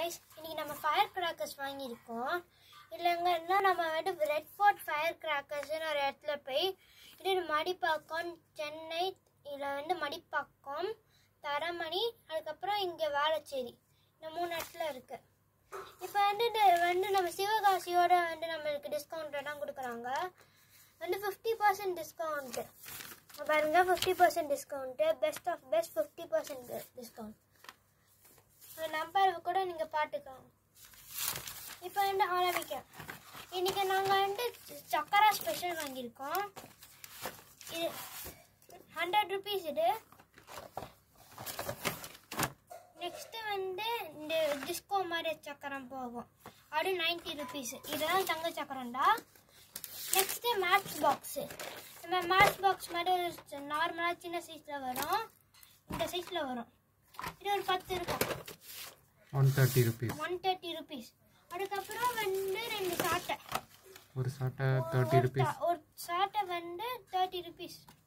guys இன்னைக்கு நம்ம fire crackers வாங்கியிருக்கோம் இல்லைங்கன்னா நம்ம வந்து ரெட் ஃபோர்ட் ஃபயர் கிராக்கர்ஸ்னு ஒரு இடத்துல போய் இது மடிப்பாக்கம் சென்னை இதில் வந்து மடிப்பாக்கம் தரமணி அதுக்கப்புறம் இங்கே வேளச்சேரி இந்த மூணு இடத்துல இருக்கு இப்போ வந்து இது வந்து நம்ம சிவகாசியோட வந்து நம்மளுக்கு டிஸ்கவுண்ட் எல்லாம் கொடுக்குறாங்க வந்து ஃபிஃப்டி பர்சன்ட் டிஸ்கவுண்ட்டு பாருங்க fifty percent discount best of best fifty percent discount number கூட நீங்கள் பார்த்துக்கலாம் இப்போ வந்து ஆரம்பிக்கிறோம் இன்னைக்கு நாங்கள் வந்து சக்கரா ஸ்பெஷல் வாங்கியிருக்கோம் இது ஹண்ட்ரட் ருபீஸ் இது நெக்ஸ்ட்டு வந்து இந்த டிஸ்கோ மாதிரி சக்கரம் போகும் அது நைன்ட்டி ருபீஸ் இதெல்லாம் தங்க சக்கரம்டா நெக்ஸ்ட்டு மேட்ச் பாக்ஸு நம்ம மேட்ச் பாக்ஸ் மாதிரி ஒரு நார்மலாக சின்ன சைஸில் வரும் இந்த சைஸில் வரும் இது ஒரு பத்து இருக்கும் one thirty rupees one thirty rupees அதுக்கப்புறம் வந்து ரெண்டு சாட்டை ஒரு சாட்டை தேர்ட்டி ஒரு ருபீஸ் சா- ஒரு சாட்டை வந்து தேர்ட்டி ருபீஸ்